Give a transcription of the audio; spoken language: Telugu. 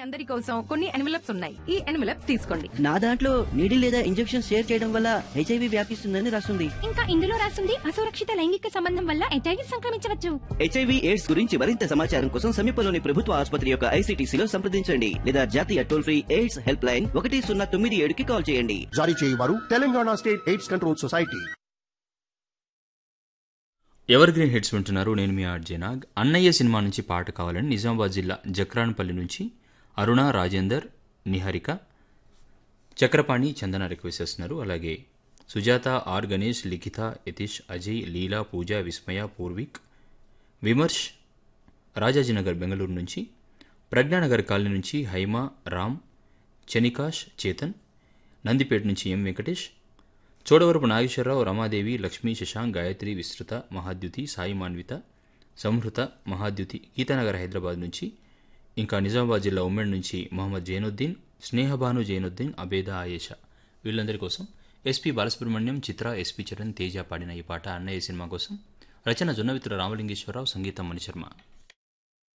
అందరి కోసం కొన్ని ఎన్వలప్స్ ఉన్నాయి ఈ ఎన్వలప్స్ తీసుకోండి నా దాంట్లో నీడిల్ లేదా ఇంజెక్షన్ షేర్ చేయడం వల్ల హెచ్ఐవి వ్యాపిస్తుందని రాస్తుంది ఇంకా ఇందులో రాసింది అసురక్షిత లైంగిక సంబంధం వల్ల ఎటైవి సంక్రమించవచ్చు హెచ్ఐవి ఎయిడ్స్ గురించి మరింత సమాచారం కోసం సమీపంలోని ప్రభుత్వ ఆసుపత్రి యొక్క ఐసీటీసీలో సంప్రదించండి లేదా జాతీయ toll free AIDS helpline ఒకటి సున్నా తొమ్మిది ఏడుకి కాల్ చేయండి జారీ చేయవారు Telangana state AIDS control society evergreen hits వింటున్నారు నేను మీ ఆర్జే నాగ్ అన్నయ్య సినిమా నుంచి పాట కావాలని నిజామాబాద్ జిల్లా జక్రాన్పల్లి నుంచి అరుణ రాజేందర్ నిహారిక చక్రపాణి చందన రిక్వెస్ట్ చేస్తున్నారు అలాగే సుజాత ఆర్ గణేష్ లిఖిత యతీష్ అజయ్ లీలా పూజ విస్మయ పూర్విక్ విమర్శ్ రాజాజీనగర్ బెంగళూరు నుంచి ప్రజ్ఞానగర్ కాలనీ నుంచి హైమా రామ్ చనికాష్ చేతన్ నందిపేట నుంచి ఎం వెంకటేష్ చోడవరపు నాగేశ్వరరావు రమాదేవి లక్ష్మీ శశాంక్ గాయత్రి విస్తృత మహాద్యుతి సాయి మాన్విత సంహృత మహాద్యుతి గీతానగర్ హైదరాబాద్ నుంచి ఇంకా నిజామాబాద్ జిల్లా ఉమ్మడి నుంచి మహమ్మద్ జైనుద్దీన్ స్నేహబాను జైనుద్దీన్ అబేద ఆయేషా వీళ్ళందరి కోసం ఎస్పీ బాలసుబ్రహ్మణ్యం చిత్ర ఎస్పీ చరణ్ తేజ పాడిన ఈ పాట అన్నయ్య సినిమా కోసం రచన జొన్నవిత్ర రామలింగేశ్వరరావు సంగీతం మణిశర్మ